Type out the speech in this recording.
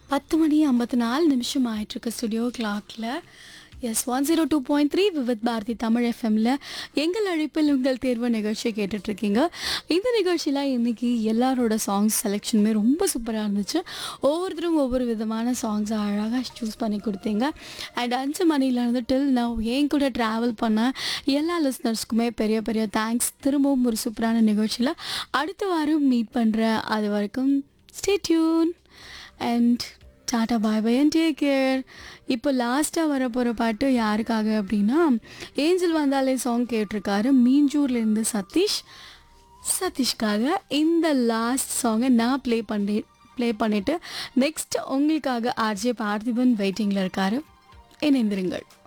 பத்து மணி ஐம்பத்தி நாலு நிமிஷம் ஆயிட்டிருக்கு ஸ்டுடியோ கிளாக்ல yes one zero two point three Vividh Bharati Tamil எஃப்எம்ல எங்கள் அழைப்பில் உங்கள் தேர்வு நிகழ்ச்சி கேட்டுட்ருக்கீங்க இந்த நிகழ்ச்சியில் இன்னைக்கு எல்லாரோட சாங்ஸ் செலெக்ஷனுமே ரொம்ப சூப்பராக இருந்துச்சு ஒவ்வொருத்தரும் ஒவ்வொரு விதமான சாங்ஸை அழகாக சூஸ் பண்ணி கொடுத்தீங்க அண்ட் அஞ்சு மணிலேருந்து டில் நான் என் கூட ட்ராவல் பண்ண எல்லா லிஸ்னர்ஸ்க்குமே பெரிய பெரிய தேங்க்ஸ் திரும்பவும் ஒரு சூப்பரான நிகழ்ச்சியில் அடுத்த வாரம் மீட் பண்ணுறேன் அது வரைக்கும் stay tune and tata bye bye and take care இப்போ லாஸ்ட்டாக வர போகிற பாட்டு யாருக்காக அப்படின்னா ஏஞ்சல் வந்தாலே சாங் கேட்டிருக்காரு மீஞ்சூர்லேருந்து சதீஷ் சதீஷ்காக இந்த லாஸ்ட் சாங்கை நான் ப்ளே பண்ணி ப்ளே பண்ணிவிட்டு நெக்ஸ்ட் உங்களுக்காக ஆர்ஜே பார்த்திபன் வெயிட்டிங்கில் இருக்காரு இணைந்திருங்கள்